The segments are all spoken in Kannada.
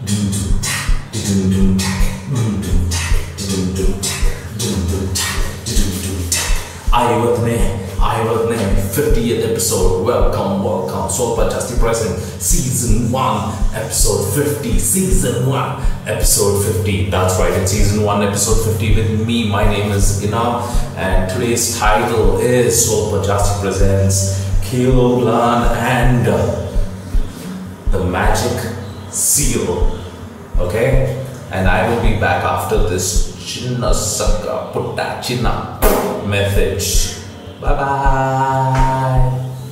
ಐವತ್ತನೇ ಐವತ್ತನೇ ಫಿಫ್ಟಿ ಎಪಿಸೋಡ್ ವೆಲ್ಕಮ್ ವೆಲ್ಕಮ್ ಸ್ವಲ್ಪ ಜಾಸ್ತಿ present season one episode fifty season one episode fifty that's right it's season one episode 50 with me my name is Inam and today's title is Sopa Jasti presents Kiloglan and the magic seal okay and I will be back after this Chinna Saka Putta Chinna message bye bye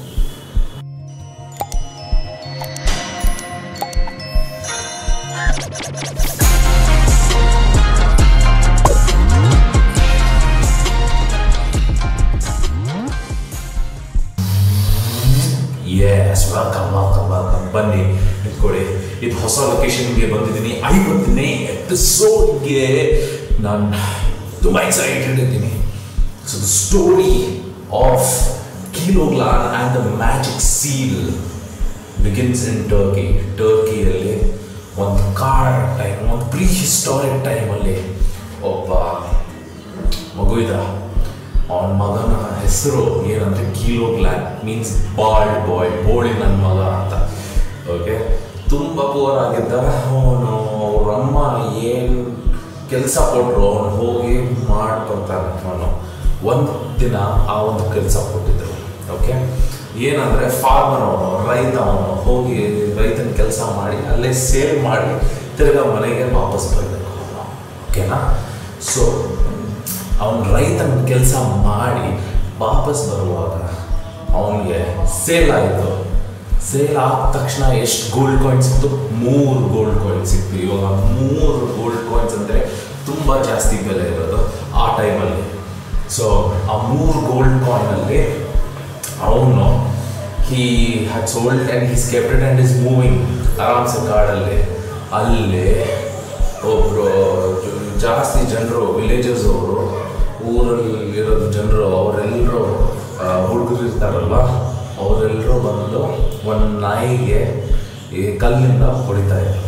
yes welcome welcome welcome ಬನ್ನಿ ನಿಂತ್ಕೊಳ್ಳಿ ಇದು ಹೊಸ ಲೊಕೇಶನ್ಗೆ ಬಂದಿದ್ದೀನಿ ಐವತ್ತನೇ ಎಪಿಸೋಡ್ಗೆ ನಾನು ತುಂಬ ಎಕ್ಸೈಟೆಡ್ ಇದ್ದೀನಿ so the story of Keloglan and the magic seal begins in Turkey ಟರ್ಕಿಯಲ್ಲಿ ಒಂದು ಕಾರ್ ಟೈಮ್ ಒಂದು ಪ್ರೀ ಹಿಸ್ಟಾರಿಕ್ ಟೈಮಲ್ಲಿ ಒಬ್ಬ ಮಗು ಇದ್ದ ಅವನ ಮಗನ ಹೆಸರು ಏನಂದ್ರೆ ಕೀಲೋಗ್ಲಾನ್ ಮೀನ್ಸ್ ಬಾಲ್ಡ್ ಬಾಯ್ ಬೋಳಿ ನನ್ನ ಮಗ ಅಂತ ಓಕೆ ತುಂಬ ಪೂರ್ ಆಗಿದ್ದ ಅವನು ಅವ್ರ ಅಮ್ಮ ಏನು ಕೆಲಸ ಕೊಟ್ಟರು ಅವನು ಹೋಗಿ ಮಾಡ್ಕೊತಾನೆ ಅವನು ಒಂದು ದಿನ ಆ ಒಂದು ಕೆಲಸ ಕೊಟ್ಟಿದ್ರು ಓಕೆ ಏನಂದರೆ ಫಾರ್ಮರ್ ಅವನು ರೈತ ಅವನು ಹೋಗಿ ರೈತನ ಕೆಲಸ ಮಾಡಿ ಅಲ್ಲೇ ಸೇಲ್ ಮಾಡಿ ತಿರ್ಗಾ ಮನೆಗೆ ವಾಪಸ್ ಬರಬೇಕು ಅವನು ಓಕೆನಾ ಸೊ ಅವನು ರೈತನ ಕೆಲಸ ಮಾಡಿ ವಾಪಸ್ ಬರುವಾಗ ಅವನಿಗೆ ಸೇಲ್ ಆಯಿತು ಸೇಲ್ ಆದ ತಕ್ಷಣ ಎಷ್ಟು ಗೋಲ್ಡ್ ಕಾಯಿನ್ ಸಿಕ್ತು ಮೂರು ಗೋಲ್ಡ್ ಕಾಯಿನ್ ಸಿಕ್ತು ಇವಾಗ ಮೂರು ಗೋಲ್ಡ್ ಕಾಯಿನ್ಸ್ ಅಂದರೆ ತುಂಬ ಜಾಸ್ತಿ ಬೆಲೆ ಇರೋದು ಆ ಟೈಮಲ್ಲಿ ಸೊ ಆ ಮೂರು ಗೋಲ್ಡ್ ಕಾಯಿನಲ್ಲಿ ಅವನು he had sold and he's kept it and is moving ಆರಾಮ್ಸೆ ಕಾಡಲ್ಲಿ ಅಲ್ಲಿ ಒಬ್ಬರು ಜಾಸ್ತಿ ಜನರು ವಿಲೇಜಸ್ ಅವರು ಊರಲ್ಲಿ ಇರೋದು ಜನರು ಅವರೆಲ್ಲರೂ ಹುಡುಗರು ಇರ್ತಾರಲ್ಲ ಅವರೆಲ್ಲರೂ ಬಂದು ಒಂದು ನಾಯಿಗೆ ಈ ಕಲ್ಲಿಂದ ಹೊಡಿತಾ ಇದ್ರು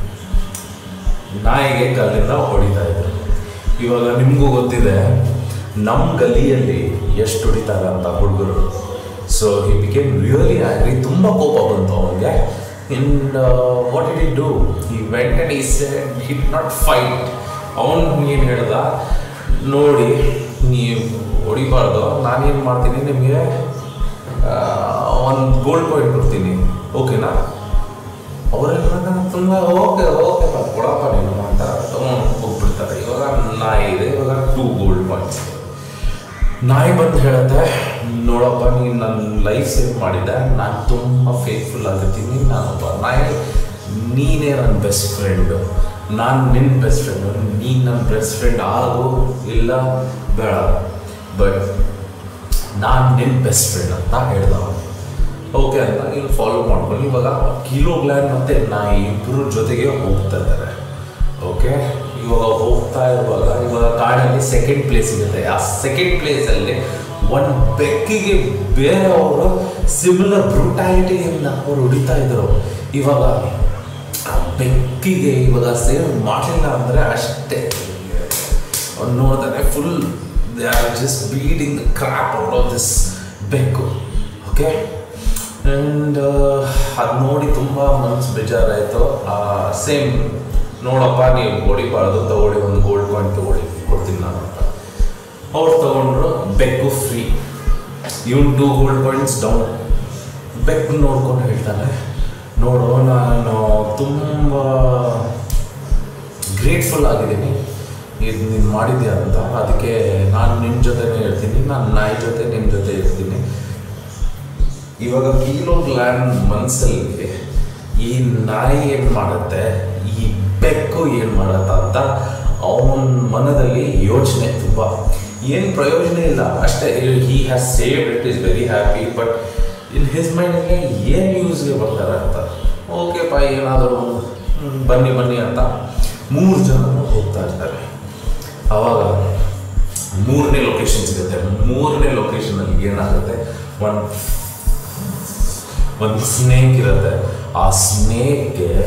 ನಾಯಿಗೆ ಕಲ್ಲಿಂದ ಹೊಡಿತಾ ಇದ್ರು ಇವಾಗ ನಿಮಗೂ ಗೊತ್ತಿದೆ ನಮ್ಮ ಗಲ್ಲಿಯಲ್ಲಿ ಎಷ್ಟು ಹೊಡಿತಾರೆ ಅಂತ ಹುಡುಗರು so he became really angry ತುಂಬ ಕೋಪ ಬಂತು ಅವನಿಗೆ in what it it do he went and he hit not fight ಅವನು ಏನು ಹೇಳ್ದ ನೋಡಿ ನೀವು ಹೊಡಿಬಾರ್ದು ನಾನೇನು ಮಾಡ್ತೀನಿ ನಿಮಗೆ ಒಂದು ಗೋಲ್ಡ್ ಪಾಯಿಂಟ್ ಕೊಡ್ತೀನಿ ಓಕೆನಾ ಅವರೆಲ್ಲ ತುಂಬ ಓಕೆ ಓಕೆ ಕೊಡಪ್ಪ ನೀನು ಅಂತ ತೊಗೊಂಡು ಹೋಗ್ಬಿಡ್ತಾರೆ ಇವಾಗ ನಾಯಿ ಇದೆ ಇವಾಗ ಟೂ ಗೋಲ್ಡ್ ಪಾಯಿಂಟ್ಸ್ ನಾಯಿ ಬಂದು ಹೇಳುತ್ತೆ ನೋಡಪ್ಪ ನೀನು ನನ್ನ ಲೈಫ್ ಸೇವ್ ಮಾಡಿದ್ದೆ ನಾನು ತುಂಬ ಫೇತ್ಫುಲ್ ಆಗಿರ್ತೀನಿ ನಾನೊಬ್ಬ ನಾಯಿ ನೀನೇ ನನ್ನ ಬೆಸ್ಟ್ ಫ್ರೆಂಡು ನಾನು ನಿನ್ನ ಬೆಸ್ಟ್ ಫ್ರೆಂಡು ನೀನು ನನ್ನ ಬೆಸ್ಟ್ ಫ್ರೆಂಡ್ ಆಗು ಇಲ್ಲ ಬೇಡ ಬಟ್ ನಾನು ನಿನ್ನ ಬೆಸ್ಟ್ ಫ್ರೆಂಡ್ ಅಂತ ಹೇಳ್ದ ಓಕೆ ಅಂತ ಇಲ್ಲಿ ಫಾಲೋ ಮಾಡ್ಕೊಂಡು ಇವಾಗ ಕಿಲೋಗ್ಲ್ಯಾನ್ ಮತ್ತು ನಾಯಿ ಇಬ್ಬರು ಜೊತೆಗೆ ಹೋಗ್ತಾ ಇದ್ದಾರೆ ಓಕೆ ಇವಾಗ ಹೋಗ್ತಾ ಇರುವಾಗ ಇವಾಗ ಕಾಡಲ್ಲಿ ಸೆಕೆಂಡ್ ಪ್ಲೇಸ್ ಸಿಗುತ್ತೆ ಆ ಸೆಕೆಂಡ್ ಪ್ಲೇಸಲ್ಲಿ ಒಂದು ಬೆಕ್ಕಿಗೆ ಬೇರೆಯವರು ಸಿಮಿಲರ್ ಬ್ರೂಟಾಲಿಟಿಯಿಂದ ಅವ್ರು ಹೊಡಿತಾ ಇದ್ರು ಇವಾಗ ಆ ಬೆಕ್ಕಿಗೆ ಇವಾಗ ಸೇವ್ ಮಾಡಲಿಲ್ಲ ಅಂದರೆ ಅಷ್ಟೇ ಅವ್ನು ನೋಡ್ತಾನೆ full they are just beating the crap out of this ಬೆಕ್ಕು ಓಕೆ ಆ್ಯಂಡ್ ಅದು ನೋಡಿ ತುಂಬ ಮನಸ್ಸು ಬೇಜಾರಾಯಿತು ಸೇಮ್ ನೋಡಪ್ಪ ನೀವು ಹೊಡಿಬಾರ್ದು ತಗೊಳ್ಳಿ ಒಂದು ಗೋಲ್ಡ್ ಕಾಯಿನ್ ತಗೊಳ್ಳಿ ಕೊಡ್ತೀನಿ ನಾನು ಅಂತ ಅವ್ರು ತಗೊಂಡ್ರು ಬೆಕ್ಕು free even two gold coins down ಬೆಕ್ಕು ನೋಡ್ಕೊಂಡು ಹೇಳ್ತಾನೆ ನೋಡು ನಾನು ತುಂಬ ಗ್ರೇಟ್ಫುಲ್ ಆಗಿದ್ದೀನಿ ಇದು ನೀನು ಮಾಡಿದ್ಯಾ ಅಂತ ಅದಕ್ಕೆ ನಾನು ನಿನ್ನ ಜೊತೆನೇ ಇರ್ತೀನಿ ನಾನು ನಾಯಿ ಜೊತೆ ನಿನ್ನ ಜೊತೆ ಇರ್ತೀನಿ ಇವಾಗ ಕೀಲೋ ಗ್ಲ್ಯಾಂಡ್ ಮನಸ್ಸಲ್ಲಿ ಈ ನಾಯಿ ಏನು ಮಾಡುತ್ತೆ ಈ ಬೆಕ್ಕು ಏನು ಮಾಡುತ್ತ ಅಂತ ಅವನ ಮನದಲ್ಲಿ ಯೋಚನೆ ತುಂಬ ಏನು ಪ್ರಯೋಜನ ಇಲ್ಲ ಅಷ್ಟೇ he has saved it is very happy but in his ಮೈಂಡಲ್ಲಿ ಏನು ಯೂಸ್ಗೆ ಬರ್ತಾರೆ ಅಂತ ಓಕೆಪ್ಪ ಏನಾದರೂ ಬನ್ನಿ ಬನ್ನಿ ಅಂತ ಮೂರು ಜನ ಹೋಗ್ತಾ ಇರ್ತಾರೆ ಆವಾಗ ಮೂರನೇ ಲೊಕೇಶನ್ ಸಿಗುತ್ತೆ ಮೂರನೇ ಲೊಕೇಶನಲ್ಲಿ ಏನಾಗುತ್ತೆ ಒಂದು ಒಂದು ಸ್ನೇಕ್ ಇರುತ್ತೆ ಆ ಸ್ನೇಕ್ಗೆ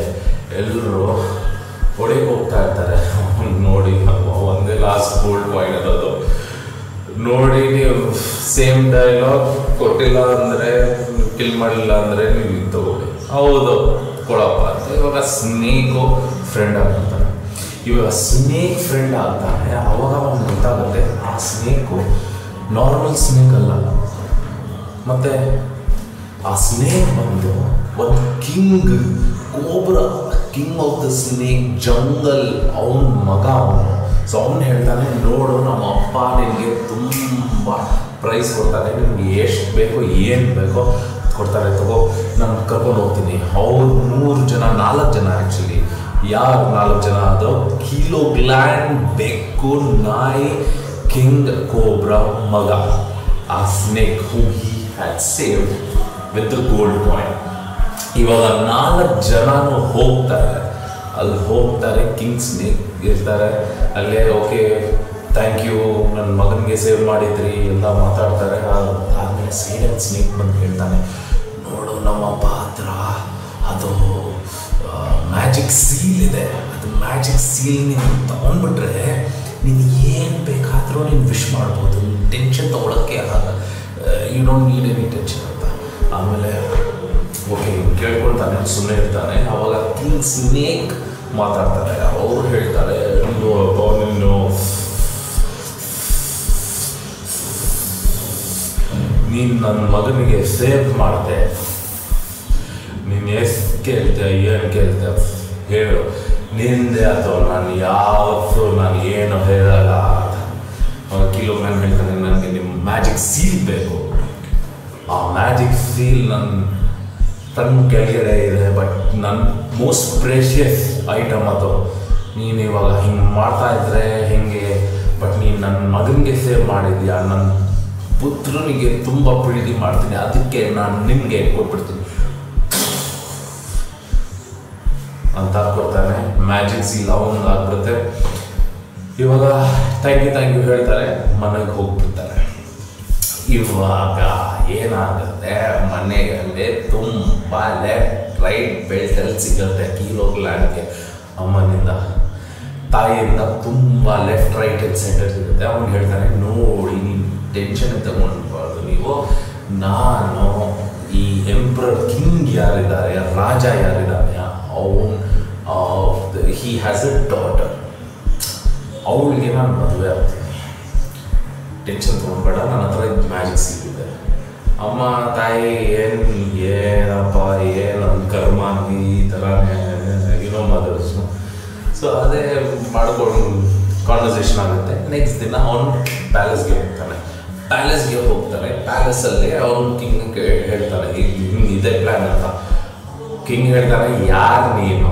ಎಲ್ಲರೂ ಹೊಡೆಗೆ ಹೋಗ್ತಾ ಇರ್ತಾರೆ ಅವ್ನ್ ನೋಡಿ ಅಬ್ಬಾ, ಒಂದೇ ಲಾಸ್ಟ್ ಗೋಲ್ಡ್ ಕಾಯಿನ್ ಇರೋದು ನೋಡಿ ನೀವು ಸೇಮ್ ಡೈಲಾಗ್ ಕೊಟ್ಟಿಲ್ಲ ಅಂದರೆ ಕಿಲ್ ಮಾಡಿಲ್ಲ ಅಂದರೆ ನೀವು ಇದು ತಗೊಳ್ಳಿ ಹೌದು ಕೊಡಪ್ಪ ಅಂತ ಇವಾಗ ಸ್ನೇಕು ಫ್ರೆಂಡ್ ಆಗ್ಬಿಡ್ತಾನೆ ಇವಾಗ ಸ್ನೇಕ್ ಫ್ರೆಂಡ್ ಆಗ್ತಾನೆ ಅವಾಗ ಅವ್ನಿಗೆ ಗೊತ್ತಾಗುತ್ತೆ ಆ ಸ್ನೇಕು ನಾರ್ಮಲ್ ಸ್ನೇಕ್ ಅಲ್ಲ ಮತ್ತೆ ಆ ಸ್ನೇಕ್ ಬಂದು ಒಂದು king cobra king of the snake jungle ಅವನ ಮಗ ಅವನು ಸೊ ಅವನು ಹೇಳ್ತಾನೆ ನೋಡು ನಮ್ಮ ಅಪ್ಪ ನಿನಗೆ ತುಂಬ ಪ್ರೈಸ್ ಕೊಡ್ತಾರೆ ನಿಮ್ಗೆ ಎಷ್ಟು ಬೇಕೋ ಏನು ಬೇಕೋ ಕೊಡ್ತಾರೆ ತಗೋ ನಾನು ಕರ್ಕೊಂಡು ಹೋಗ್ತೀನಿ ಅವ್ರು ಮೂರು ಜನ ನಾಲ್ಕು ಜನ ಆ್ಯಕ್ಚುಲಿ ಯಾರು ನಾಲ್ಕು ಜನ ಅದು ಕಿಲೋ ಗ್ಲ್ಯಾಂಡ್ ಬೆಕ್ಕು ನಾಯಿ ಕಿಂಗ್ ಕೋಬ್ರಾ ಮಗ ಆ snake who he had saved with the gold coin ಇವಾಗ ನಾಲ್ಕು ಜನನು ಹೋಗ್ತಾರೆ ಅಲ್ಲಿ ಹೋಗ್ತಾರೆ ಕಿಂಗ್ ಸ್ನೇಕ್ ಇರ್ತಾರೆ ಅಲ್ಲೇ ಓಕೆ ಥ್ಯಾಂಕ್ ಯು ನನ್ನ ಮಗನಿಗೆ ಸೇವ್ ಮಾಡಿದ್ರಿ ಎಲ್ಲ ಮಾತಾಡ್ತಾರೆ ಆ- ಆಮೇಲೆ ಸೈಲೆಂಟ್ ಸ್ನೇಕ್ ಬಂದು ಹೇಳ್ತಾನೆ ನೋಡು ನಮ್ಮ ಪಾತ್ರ ಅದು ಮ್ಯಾಜಿಕ್ ಸೀಲ್ ಇದೆ ಅದು ಮ್ಯಾಜಿಕ್ ಸೀಲ್ ನೀನು ತಗೊಂಡ್ಬಿಟ್ರೆ ನೀನು ಏನು ಬೇಕಾದರೂ ನೀನು ವಿಶ್ ಮಾಡ್ಬೋದು ಟೆನ್ಷನ್ ತೊಗೊಳಕ್ಕೆ ಆಗಲ್ಲ you don't need any tension ಅಂತ ಆಮೇಲೆ ಓಕೆ ಕೇಳ್ಕೊಳ್ತಾನೆ ಸುಮ್ಮನೆ ಇರ್ತಾನೆ ಅವಾಗ ಕಿಂಗ್ ಸ್ನೇಕ್ ಮಾತಾಡ್ತಾರೆ ಅವ್ರು ಹೇಳ್ತಾರೆ ಒಂದು ನೀನು ನೀನು ನನ್ನ ಮಗನಿಗೆ ಸೇವ್ ಮಾಡಿದೆ ನೀನು ಎಷ್ಟು ಕೇಳ್ತೆ ಏನು ಕೇಳ್ತೆ ಹೇಳು ನಿಂದೆ ಅಥವಾ ನಾನು ಯಾವತ್ತೂ ನಾನು ಏನು ಹೇಳಲ್ಲ ಕಿಲೋ ಮ್ಯಾನ್ ಹೇಳ್ತಾನೆ ನನಗೆ ನಿಮ್ಮ ಮ್ಯಾಜಿಕ್ ಸೀಲ್ ಬೇಕು ಆ ಮ್ಯಾಜಿಕ್ ಸೀಲ್ ನನ್ನ ತನ್ನ ಕೆಳಗಡೆ ಇದೆ ಬಟ್ ನನ್ನ ಮೋಸ್ಟ್ ಪ್ರೇಷಿಯಸ್ ಐಟಮ್ ಅದು ನೀನು ಇವಾಗ ಹಿಂಗೆ ಮಾಡ್ತಾ ಇದ್ರೆ ಹಿಂಗೆ ಬಟ್ ನೀನು ನನ್ನ ಮಗನಿಗೆ ಸೇವ್ ಮಾಡಿದ್ಯಾ ನನ್ನ ಪುತ್ರನಿಗೆ ತುಂಬ ಪ್ರೀತಿ ಮಾಡ್ತೀನಿ ಅದಕ್ಕೆ ನಾನು ನಿಮಗೆ ಕೊಟ್ಬಿಡ್ತೀನಿ ಅಂತ ಕೊಡ್ತಾನೆ ಮ್ಯಾಜಿಕ್ ಸೀಲ್ ಅವನಿಗೆ ಆಗ್ಬಿಡುತ್ತೆ ಇವಾಗ ಥ್ಯಾಂಕ್ ಯು ಥ್ಯಾಂಕ್ ಯು ಹೇಳ್ತಾರೆ ಮನೆಗೆ ಹೋಗ್ಬಿಡ್ತಾರೆ ಇವಾಗ ಏನಾಗುತ್ತೆ ಮನೆಯಲ್ಲಿ ತುಂಬ ಲೆಫ್ಟ್ ರೈಟ್ ಬೆಲ್ಟಲ್ಲಿ ಸಿಗುತ್ತೆ ಕಿಲೋ ಲ್ಯಾಂಡ್ಗೆ ಅಮ್ಮನಿಂದ ತಾಯಿಯಿಂದ ತುಂಬ ಲೆಫ್ಟ್ ರೈಟ್ ಅಂಡ್ ಸೆಂಟರ್ ಸಿಗುತ್ತೆ ಅವ್ನು ಹೇಳ್ತಾನೆ ನೋಡಿ ನೀವು ಟೆನ್ಷನ್ ತಗೊಂಡ್ಬಾರ್ದು ನೀವು ನಾನು ಈ ಎಂಪ್ರರ್ ಕಿಂಗ್ ಯಾರಿದ್ದಾರೆ ರಾಜ ಯಾರಿದ್ದಾನೆ ಅವನು ಹಿ ಹ್ಯಾಸ್ ಎ ಡಾಟರ್ ಅವಳಿಗೆ ನಾನು ಮದುವೆ ಆಗ್ತೀನಿ ಟೆನ್ಷನ್ ತೊಗೊಂಡ್ಬೇಡ ನನ್ನ ಹತ್ರ ಇದು ಮ್ಯಾಜಿಕ್ ಸಿಕ್ಕಿದೆ ಅಮ್ಮ ತಾಯಿ ಏನು ಏನಪ್ಪ ಏನು ನನ್ನ ಕರ್ಮ ಈ ಥರನೇ ಏನೋ ಮದರ್ಸ್ ಸೊ ಅದೇ ಮಾಡ್ಕೊಂಡು ಕಾನ್ವರ್ಸೇಷನ್ ಆಗುತ್ತೆ ನೆಕ್ಸ್ಟ್ ದಿನ ಅವನು ಪ್ಯಾಲೇಸ್ಗೆ ಹೋಗ್ತಾನೆ ಪ್ಯಾಲೇಸ್ಗೆ ಹೋಗ್ತಾನೆ ಪ್ಯಾಲೇಸಲ್ಲಿ ಅವನು ಕಿಂಗ್ ಹೇಳ್ತಾನೆ ಹಿಂಗೆ ಇದೇ ಪ್ಲ್ಯಾನ್ ಅಂತ ಕಿಂಗ್ ಹೇಳ್ತಾನೆ ಯಾರು ನೀನು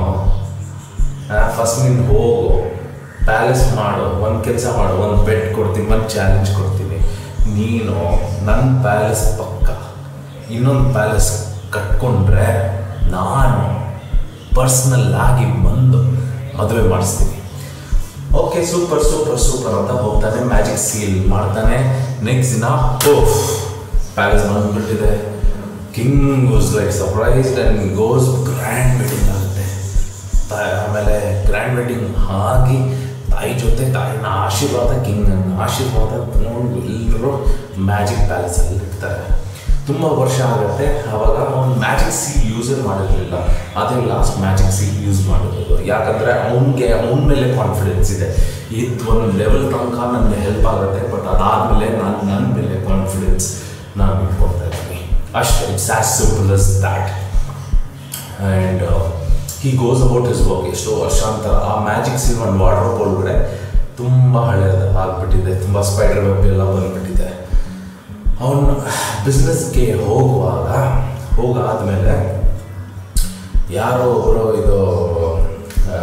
ಫಸ್ಟ್ ನೀನು ಹೋಗು ಪ್ಯಾಲೇಸ್ ಮಾಡು ಒಂದು ಕೆಲಸ ಮಾಡು ಒಂದು ಬೆಟ್ ಕೊಡ್ತೀನಿ ಒಂದು ಚಾಲೆಂಜ್ ಕೊಡ್ತೀನಿ ನೀನು ನನ್ನ ಪ್ಯಾಲೇಸ್ ಪಕ್ಕ ಇನ್ನೊಂದು ಪ್ಯಾಲೇಸ್ ಕಟ್ಕೊಂಡ್ರೆ ನಾನು ಪರ್ಸ್ನಲ್ ಆಗಿ ಬಂದು ಮದುವೆ ಮಾಡಿಸ್ತೀನಿ ಓಕೆ ಸೂಪರ್ ಸೂಪರ್ ಸೂಪರ್ ಅಂತ ಹೋಗ್ತಾನೆ ಮ್ಯಾಜಿಕ್ ಸೀಲ್ ಮಾಡ್ತಾನೆ ನೆಕ್ಸ್ಟ್ ದಿನ ಓಫ್ ಪ್ಯಾಲೇಸ್ ಬಂದ್ಬಿಟ್ಟಿದೆ king was like surprised and goes grand wedding ಆಗುತ್ತೆ ತಾ- ಆಮೇಲೆ ಗ್ರ್ಯಾಂಡ್ ವೆಡ್ಡಿಂಗ್ ಆಗಿ ತಾಯಿ ಜೊತೆ ತಾಯಿನ ಆಶೀರ್ವಾದ ಕಿಂಗನ ಆಶೀರ್ವಾದ ತಗೊಂಡು ಎಲ್ಲರೂ ಮ್ಯಾಜಿಕ್ ಪ್ಯಾಲೇಸಲ್ಲಿ ಇರ್ತಾರೆ ತುಂಬ ವರ್ಷ ಆಗುತ್ತೆ ಆವಾಗ ಅವ್ನು ಮ್ಯಾಜಿಕ್ ಸೀಲ್ ಯೂಸೇ ಮಾಡಿರಲಿಲ್ಲ ಅದೇ ಲಾಸ್ಟ್ ಮ್ಯಾಜಿಕ್ ಸೀಲ್ ಯೂಸ್ ಮಾಡಿರೋದು ಯಾಕಂದರೆ ಅವನಿಗೆ ಅವನ ಮೇಲೆ ಕಾನ್ಫಿಡೆನ್ಸ್ ಇದೆ ಇದು ಒಂದು ಲೆವೆಲ್ ತನಕ ನನಗೆ ಹೆಲ್ಪ್ ಆಗುತ್ತೆ ಬಟ್ ಅದಾದಮೇಲೆ ನಾನು ನನ್ನ ಮೇಲೆ ಕಾನ್ಫಿಡೆನ್ಸ್ ನಾನು ಇಟ್ಕೊಳ್ತಾ ಇದ್ದೀನಿ ಅಷ್ಟು it's as simple as that and he goes about his work ಎಷ್ಟೋ ವರ್ಷಾಂತರ ಆ ಮ್ಯಾಜಿಕ್ ಸೀಲ್ ಒಂದು ವಾರ್ಡ್ರೋಬ್ ಒಳಗಡೆ ತುಂಬ ಹಳೆಯದು ಆಗ್ಬಿಟ್ಟಿದೆ ತುಂಬ ಸ್ಪೈಡರ್ ವೆಬ್ ಎಲ್ಲ ಬಂದ್ಬಿಟ್ಟಿದೆ ಅವನು ಬಿಸ್ನೆಸ್ಗೆ ಹೋಗುವಾಗ ಹೋಗಾದ್ಮೇಲೆ ಯಾರೋ ಒಬ್ಬರು ಇದು ಆ,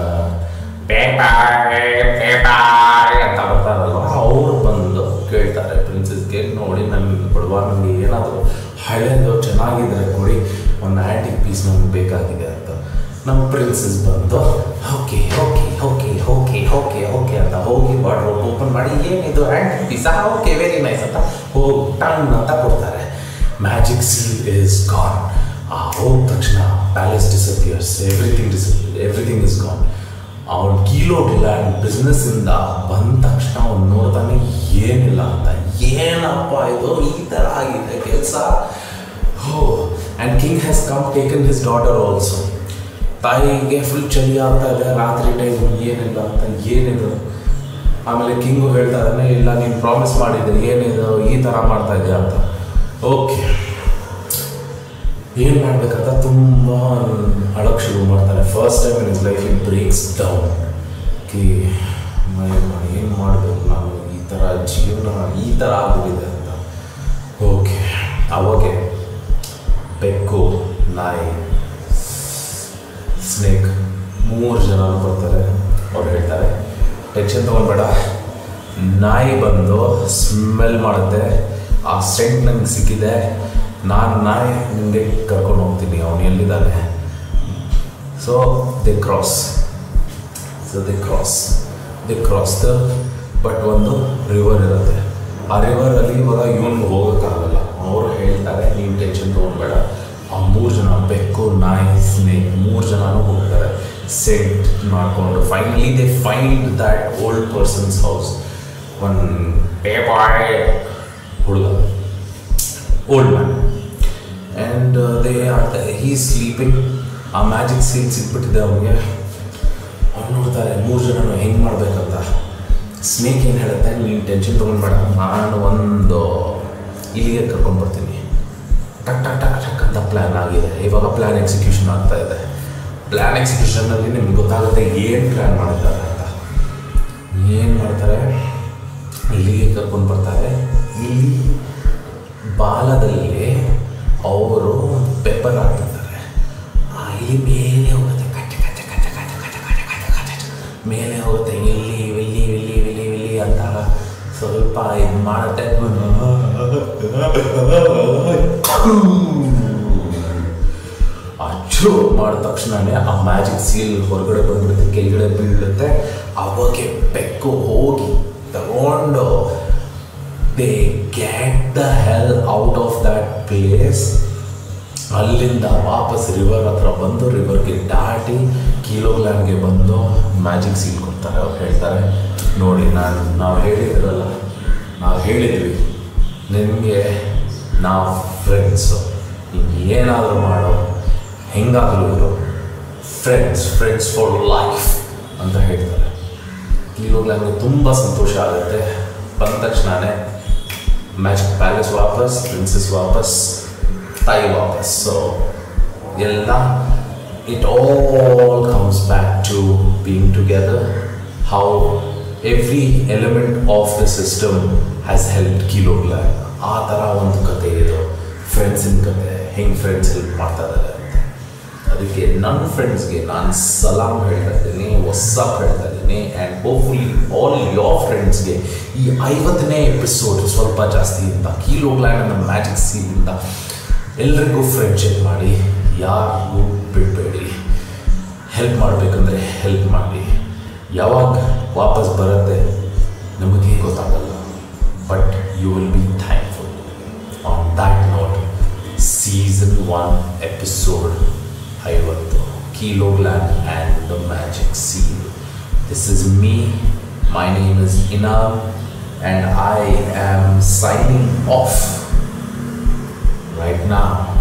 ಪೇಪಾಯ್, ಪೇಪಾಯ್ ಅಂತ ಬರ್ತಾರಲ್ವ ಅವರು ಬಂದು ಕೇಳ್ತಾರೆ ಪ್ರಿನ್ಸಸ್ಗೆ ನೋಡಿ ನನಗೆ ಬಡವ ನನಗೆ ಏನಾದರೂ ಹಳೆಯದು ಚೆನ್ನಾಗಿದ್ರೆ ಕೊಡಿ ಒಂದು ಆ್ಯಂಟಿಕ್ ಪೀಸ್ ನಮ್ಗೆ ಬೇಕಾಗಿದೆ ಅಂತ ನಮ್ಮ ಪ್ರಿನ್ಸಸ್ ಬಂದು okay okay okay okay okay okay ಅಂತ ಹೋಗಿ ವಾರ್ಡ್ರೋಬ್ ಓಪನ್ ಮಾಡಿ ಏನಿದು ಆ್ಯಂಟಿಕ್ ಪೀಸಾ ಓಕೆ ವೆರಿ ನೈಸ್ ಅಂತ ಹೋಗಿ ಟನ್ ಅಂತ ಕೊಡ್ತಾರೆ ಮ್ಯಾಜಿಕ್ ಸೀಲ್ ಇಸ್ ಗಾನ್ ಆ ಹೋದ ತಕ್ಷಣ ಪ್ಯಾಲೇಸ್ ಡಿಸಪಿಯರ್ಸ್ ಎವ್ರಿಥಿಂಗ್ ಡಿಸ್ ಎವ್ರಿಥಿಂಗ್ ಇಸ್ ಗಾನ್ ಅವನು ಕೀಲೋಗಿಲ್ಲ ಬಿಸ್ನೆಸ್ ಇಂದ ಬಂದ ತಕ್ಷಣ ಅವ್ನು ನೋಡ್ತಾನೆ ಏನಿಲ್ಲ ಅಂತ ಏನಪ್ಪ ಇದು ಈ ಥರ ಆಗಿದೆ ಕೆಲಸ ಹೋ and king has come taken his daughter also ತಾಯಿಗೆ ಫುಲ್ ಚಳಿ ಆಗ್ತಾ ಇದೆ ರಾತ್ರಿ ಟೈಮ್ ಏನಿಲ್ಲ ಅಂತ ಏನಿದು ಆಮೇಲೆ ಕಿಂಗು ಹೇಳ್ತಾ ಇದ್ದಾನೆ ಇಲ್ಲ ನೀನು ಪ್ರಾಮಿಸ್ ಮಾಡಿದ್ದೆ ಏನಿದು ಈ ಥರ ಮಾಡ್ತಾ ಇದೆಯಾ ಅಂತ ಓಕೆ ಏನು ಮಾಡ್ಬೇಕಂತ ತುಂಬ ಅಳಕ್ ಶುರು ಮಾಡ್ತಾನೆ first time in his life in breaks down ಕಿ ಏನು ಮಾಡಬೇಕು ನಾನು ಈ ಥರ ಜೀವನ ಈ ಥರ ಆಗ್ಬಿಟ್ಟಿದೆ ಅಂತ ಓಕೆ ಅವಾಗೆ ಬೆಕ್ಕು ನಾಯಿ ಸ್ನೇಕ್ ಮೂರು ಜನ ಬರ್ತಾರೆ ಅವ್ರು ಹೇಳ್ತಾರೆ ಟೆನ್ಷನ್ ತೊಗೊಳ್ಬೇಡ ನಾಯಿ ಬಂದು ಸ್ಮೆಲ್ ಮಾಡುತ್ತೆ ಆ ಸೆಂಟ್ ನಂಗೆ ಸಿಕ್ಕಿದೆ ನಾನು ನಾಯಿ ನಿಮಗೆ ಕರ್ಕೊಂಡು ಹೋಗ್ತೀನಿ ಅವನು ಎಲ್ಲಿದ್ದಾನೆ so they cross so they cross they cross the but ಒಂದು ರಿವರ್ ಇರುತ್ತೆ ಆ ರಿವರಲ್ಲಿ ಇವಾಗ ಇವನ್ಗೆ ಹೋಗೋಕ್ಕಾಗಲ್ಲ ಅವರು ಹೇಳ್ತಾರೆ ನೀವು ಟೆನ್ಷನ್ ತೊಗೊಳ್ಬೇಡ ಆ ಮೂರು ಜನ ಬೆಕ್ಕು ನಾಯಿ ಸ್ನೇಕ್ ಮೂರು ಜನನೂ ಹೋಗ್ತಾರೆ ಸೆಟ್ ಮಾಡಿಕೊಂಡು finally they find that old persons house one pay boy ಹುಡುಗ old man and they are he sleeping ಆ ಮ್ಯಾಜಿಕ್ ಸೀನ್ ಸಿಕ್ಬಿಟ್ಟಿದೆ ಅವನಿಗೆ ಅವ್ನು ನೋಡ್ತಾರೆ ಮೂರು ಜನನು ಹೆಂಗೆ ಮಾಡಬೇಕಂತ ಸ್ನೇಕ್ ಏನು ಹೇಳುತ್ತೆ ನೀನು ಟೆನ್ಷನ್ ತೊಗೊಂಡ್ಬೇಡ ನಾನು ಒಂದು ಇಲ್ಲಿಗೆ ಕರ್ಕೊಂಡು ಬರ್ತೀನಿ ಟಕ್ ಟಕ್ ಟಕ್ ಟಕ್ ಅಂತ ಪ್ಲ್ಯಾನ್ ಆಗಿದೆ ಇವಾಗ ಪ್ಲ್ಯಾನ್ ಎಕ್ಸಿಕ್ಯೂಷನ್ ಆಗ್ತಾ ಇದೆ ಪ್ಲ್ಯಾನ್ ಎಕ್ಸಿಕ್ಯೂಷನಲ್ಲಿ ನಿಮ್ಗೆ ಗೊತ್ತಾಗುತ್ತೆ ಏನು ಪ್ಲ್ಯಾನ್ ಮಾಡಿದ್ದಾರೆ ಅಂತ ಏನು ಮಾಡ್ತಾರೆ ಇಲ್ಲಿಗೆ ಕರ್ಕೊಂಡು ಬರ್ತಾರೆ ಇಲ್ಲಿ ಬಾಲದಲ್ಲಿ ಅವರು ಪೆಪ್ಪರ್ ಹಾಕ್ತಿರ್ತಾರೆ ಆ ಇಲ್ಲಿ ಮೇಲೆ ಹೋಗುತ್ತೆ ಕಚ್ಚ ಕಚ್ಚ ಕಚ್ಚ ಕಚ್ಚ ಕಚ್ಚ ಕಚ್ಚ ಕಚ್ಚ ಕಚ್ಚ ಮೇಲೆ ಹೋಗುತ್ತೆ ಇಲ್ಲಿ ಇಲ್ಲಿ ಇಲ್ಲಿ ಇಲ್ಲಿ ಇಲ್ಲಿ ಅಂತ ಸ್ವಲ್ಪ ಇದು ಮಾಡುತ್ತೆ ಅಚ್ಚು ಮಾಡಿದ ತಕ್ಷಣನೇ ಆ ಮ್ಯಾಜಿಕ್ ಸೀಲ್ ಹೊರಗಡೆ ಬಂದ್ಬಿಡುತ್ತೆ ಕೆಳಗಡೆ ಬೀಳುತ್ತೆ ಅವಾಗೆ ಬೆಕ್ಕು ಹೋಗಿ ತಗೊಂಡು they get the hell out of that place ಅಲ್ಲಿಂದ ವಾಪಸ್ ರಿವರ್ ಹತ್ರ ಬಂದು ರಿವರ್ಗೆ ದಾಟಿ ಕಿಲೋಗ್ಲಾನ್ಗೆ ಬಂದು ಮ್ಯಾಜಿಕ್ ಸೀಲ್ ಕೊಡ್ತಾರೆ ಅವ್ರು ಹೇಳ್ತಾರೆ ನೋಡಿ ನಾನು ನಾವು ಹೇಳಿದ್ರಲ್ಲ ನಾವು ಹೇಳಿದ್ವಿ ನಿನಗೆ ನಾವು ಫ್ರೆಂಡ್ಸು ನೀನು ಏನಾದರೂ ಮಾಡೋ ಹೆಂಗಾದರೂ ಇರೋ ಫ್ರೆಂಡ್ಸ್ ಫ್ರೆಂಡ್ಸ್ ಫಾರ್ ಲೈಫ್ ಅಂತ ಹೇಳ್ತಾರೆ ಕಿಲೋಗ್ಲಾನ್ಗೆ ತುಂಬ ಸಂತೋಷ ಆಗುತ್ತೆ ಬಂದ ತಕ್ಷಣವೇ ಮ್ಯಾಜಿಕ್ ಪ್ಯಾಲೇಸ್ ವಾಪಸ್ ಪ್ರಿನ್ಸಸ್ ವಾಪಸ್ ತಾಯಿ ವಾಪಸ್ ಸೊ ಎಲ್ಲ it all comes back to being together how every element of the system has help Keloglan ಆ ಥರ ಒಂದು ಕತೆ ಇದು ಫ್ರೆಂಡ್ಸಿನ ಕತೆ ಹೆಂಗೆ ಫ್ರೆಂಡ್ಸ್ ಹೆಲ್ಪ್ ಮಾಡ್ತಾ ಇದ್ದಾರೆ ಅಂತ ಅದಕ್ಕೆ ನನ್ನ ಫ್ರೆಂಡ್ಸ್ಗೆ ನಾನು ಸಲಾಮ್ ಹೇಳ್ತಾ ಇದ್ದೀನಿ ವಾಟ್ಸಪ್ ಹೇಳ್ತಾ ಇದ್ದೀನಿ ಆ್ಯಂಡ್ ಹೋಪ್ಫುಲಿ ಆಲ್ ಯೋರ್ ಫ್ರೆಂಡ್ಸ್ಗೆ ಈ ಐವತ್ತನೇ ಎಪಿಸೋಡ್ ಸ್ವಲ್ಪ ಜಾಸ್ತಿ ಇಂದ ಕೀಲೋಗ್ಲ್ಯಾಂಡ್ ಅನ್ನೋ ಮ್ಯಾಜಿಕ್ ಸೀನಿಂದ ಎಲ್ರಿಗೂ ಫ್ರೆಂಡ್ಶಿಪ್ ಮಾಡಿ ಯಾರಿಗೂ ಬಿಡಬೇಡಿ ಹೆಲ್ಪ್ ಮಾಡಬೇಕಂದ್ರೆ ಹೆಲ್ಪ್ ಮಾಡಿ ಯಾವಾಗ ವಾಪಸ್ ಬರುತ್ತೆ ನಮಗೆ ಗೊತ್ತಾಗಲ್ಲ but you will be thankful on that note season one episode ಐವತ್ತು Keloglan and the magic seal this is me my name is Inam and I am signing off right now